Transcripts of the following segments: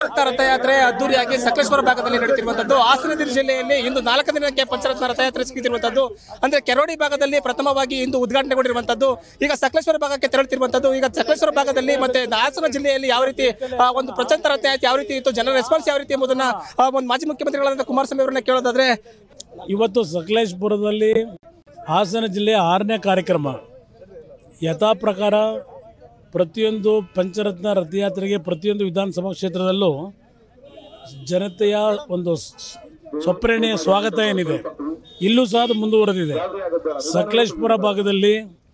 ರಥಯಾತ್ರೆ ಅದ್ದೂರಿಯಾಗಿ ಸಕಲೇಶ್ವರ ಭಾಗದಲ್ಲಿ ನಡೆಯುತ್ತಿರುವಂತದ್ದು ಹಾಸನ ಜಿಲ್ಲೆಯಲ್ಲಿ ಇಂದು ನಾಲ್ಕನೇ ದಿನಕ್ಕೆ ಪಂಚರತ್ನ ರಥಯಾತ್ರೆ ಸಿಗುತ್ತಿರುವಂತದ್ದು ಅಂದ್ರೆ ಕೆರೋಡಿ ಭಾಗದಲ್ಲಿ ಪ್ರಥಮವಾಗಿ ಇಂದು ಉದ್ಘಾಟನೆಗೊಂಡಿರುವಂತದ್ದು ಈಗ ಸಕಲೇಶ್ವರ ಭಾಗಕ್ಕೆ ತೆರಳುತ್ತಿರುವಂತದ್ದು ಈಗ ಸಕಲೇಶ್ವರ ಭಾಗದಲ್ಲಿ ಮತ್ತೆ ಹಾಸನ ಜಿಲ್ಲೆಯಲ್ಲಿ ಯಾವ ರೀತಿ ಆ, ಒಂದು ಪ್ರಚಂಡ ರಥಯಾತ್ರೆ ಯಾವ ರೀತಿ ಇತ್ತು ಜನರ ರೆಸ್ಪಾನ್ಸ್ ಯಾವ ರೀತಿ ಎಂಬುದನ್ನ ಆ, ಒಂದು ಮಾಜಿ ಮುಖ್ಯಮಂತ್ರಿಗಳಾದ ಕುಮಾರಸ್ವಾಮಿ ಅವರನ್ನ ಕೇಳೋದಾದ್ರೆ ಇವತ್ತು ಸಕಲೇಶ್ಪುರದಲ್ಲಿ ಹಾಸನ ಜಿಲ್ಲೆಯ ಆರನೇ ಕಾರ್ಯಕ್ರಮ ಯಥಾ ಪ್ರಕಾರ ಪ್ರತಿಯೊಂದು ಪಂಚರತ್ನ ರಥಯಾತ್ರೆಗೆ ಪ್ರತಿಯೊಂದು ವಿಧಾನಸಭಾ ಕ್ಷೇತ್ರದಲ್ಲೂ ಜನತೆಯ ಒಂದು ಸ್- ಸೊಪ್ರೇಣೆಯ ಸ್ವಾಗತ ಏನಿದೆ ಇಲ್ಲೂ ಸಹ ಅದು ಮುಂದುವರೆದಿದೆ ಸಕಲೇಶ್ಪುರ ಭಾಗದಲ್ಲಿ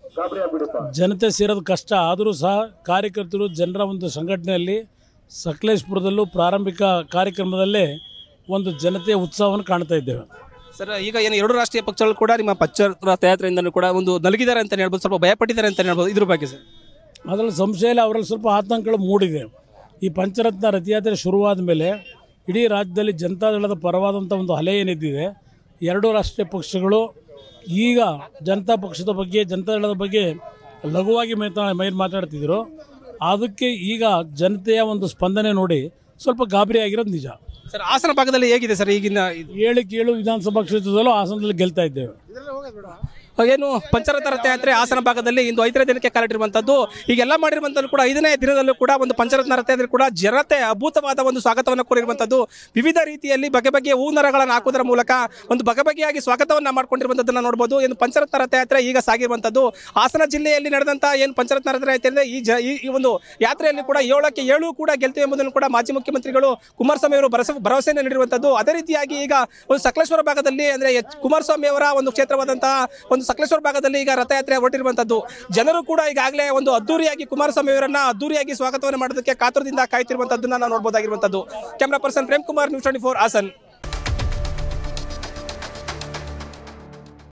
ಜನತೆ ಸೇರೋದು ಕಷ್ಟ ಆದರೂ ಸಹ ಕಾರ್ಯಕರ್ತರು ಜನರ ಒಂದು ಸಂಘಟನೆಯಲ್ಲಿ ಸಕಲೇಶ್ಪುರದಲ್ಲೂ ಪ್ರಾರಂಭಿಕ ಕಾರ್ಯಕ್ರಮದಲ್ಲೇ ಒಂದು ಜನತೆಯ ಉತ್ಸಾಹವನ್ನು ಕಾಣ್ತಾ ಇದ್ದೇವೆ ಸರ್ ಈಗ ಏನು ಎರಡು ರಾಷ್ಟ್ರೀಯ ಪಕ್ಷಗಳು ಕೂಡ ನಿಮ್ಮ ಪಂಚ ರಥಯಾತ್ರೆಯಿಂದ ಕೂಡ ಒಂದು ನಲಗಿದ್ದಾರೆ ಅಂತ ಹೇಳ್ಬೋದು ಸ್ವಲ್ಪ ಭಯಪಟ್ಟಿದ್ದಾರೆ ಅಂತ ಹೇಳ್ಬೋದು ಇದ್ರ ಬಗ್ಗೆ ಸರ್ ಅದರಲ್ಲಿ ಸಂಶಯ ಇಲ್ಲ ಅವರಲ್ಲಿ ಸ್ವಲ್ಪ ಆತಂಕಗಳು ಮೂಡಿದೆ ಈ ಪಂಚರತ್ನ ರಥಯಾತ್ರೆ ಶುರುವಾದ ಮೇಲೆ ಇಡೀ ರಾಜ್ಯದಲ್ಲಿ ಜನತಾದಳದ ಪರವಾದಂಥ ಒಂದು ಅಲೆ ಏನಿದ್ದಿದೆ ಎರಡೂ ರಾಷ್ಟ್ರೀಯ ಪಕ್ಷಗಳು ಈಗ ಜನತಾ ಪಕ್ಷದ ಬಗ್ಗೆ ಜನತಾದಳದ ಬಗ್ಗೆ ಲಘುವಾಗಿ ಮಾತಾ ಮೈ ಮಾತಾಡ್ತಿದ್ರು ಅದಕ್ಕೆ ಈಗ ಜನತೆಯ ಒಂದು ಸ್ಪಂದನೆ ನೋಡಿ ಸ್ವಲ್ಪ ಗಾಬರಿ ಆಗಿರೋದು ನಿಜ ಸರ್ ಹಾಸನ ಭಾಗದಲ್ಲಿ ಹೇಗಿದೆ ಸರ್ ಈಗಿನ ಇದು? ಏಳು ಏಳು ವಿಧಾನಸಭಾ ಕ್ಷೇತ್ರದಲ್ಲೂ ಹಾಸನದಲ್ಲಿ ಗೆಲ್ತಾ ಇದ್ದೇವೆ ಏನು ಪಂಚರಥ ರಥಯಾತ್ರೆ ಹಾಸನ ಭಾಗದಲ್ಲಿ ಇಂದು ಐದನೇ ದಿನಕ್ಕೆ ಕಾಲಿಟ್ಟಿರುವಂತದ್ದು ಈಗೆಲ್ಲ ಮಾಡಿರುವಂತದ್ದು ಕೂಡ ಐದನೇ ದಿನದಲ್ಲೂ ಕೂಡ ಒಂದು ಪಂಚರತ್ನ ರಥಯಾತ್ರೆ ಕೂಡ ಜನತೆ ಅದ್ಭುತವಾದ ಒಂದು ಸ್ವಾಗತವನ್ನು ಕೋರಿರುವಂತದ್ದು ವಿವಿಧ ರೀತಿಯಲ್ಲಿ ಬಗೆ ಬಗೆಯ ಹೂನರಗಳನ್ನು ಹಾಕುವುದರ ಮೂಲಕ ಒಂದು ಬಗೆ ಬಗೆಯಾಗಿ ಸ್ವಾಗತವನ್ನ ಮಾಡ್ಕೊಂಡಿರುವಂತದ್ದನ್ನ ನೋಡಬಹುದು ಏನು ಪಂಚರತ್ನ ರಥಯಾತ್ರೆ ಈಗ ಸಾಗಿರುವಂತದ್ದು ಹಾಸನ ಜಿಲ್ಲೆಯಲ್ಲಿ ನಡೆದಂತ ಏನು ಪಂಚರತ್ನ ರಥಯಾತ್ರೆ ಇದೆ, ಈ ಜ ಈ ಈ ಒಂದು ಯಾತ್ರೆಯಲ್ಲಿ ಕೂಡ ಏಳಕ್ಕೆ ಏಳು ಕೂಡ ಗೆಲ್ತೀವಿ ಎಂಬುದನ್ನು ಕೂಡ ಮಾಜಿ ಮುಖ್ಯಮಂತ್ರಿಗಳು ಕುಮಾರಸ್ವಾಮಿ ಅವರು ಭರವಸೆ ಭರವಸೆಯನ್ನು ನೀಡಿರುವಂತದ್ದು ಅದೇ ರೀತಿಯಾಗಿ ಈಗ ಒಂದು ಸಕಲೇಶ್ವರ ಭಾಗದಲ್ಲಿ ಅಂದ್ರೆ ಎಚ್ ಕುಮಾರಸ್ವಾಮಿ ಅವರ ಒಂದು ಕ್ಷೇತ್ರವಾದಂತಹ ಒಂದು ಸಕಲೇಶ್ವರ ಭಾಗದಲ್ಲಿ ಈಗ ರಥಯಾತ್ರೆ ಹೊರಟಿರುವಂತದ್ದು ಜನರು ಕೂಡ ಈಗಾಗಲೇ ಒಂದು ಅದ್ದೂರಿಯಾಗಿ ಕುಮಾರಸ್ವಾಮಿ ಅವರನ್ನ ಅದ್ದೂರಿಯಾಗಿ ಸ್ವಾಗತವನ್ನು ಮಾಡೋದಕ್ಕೆ ಕಾತುರದಿಂದ ಕಾಯ್ತಿರುವಂತದ್ದನ್ನ ನಾವು ನೋಡಬಹುದಾಗಿರುವಂತದ್ದು camera person Prem Kumar news twenty four Haasan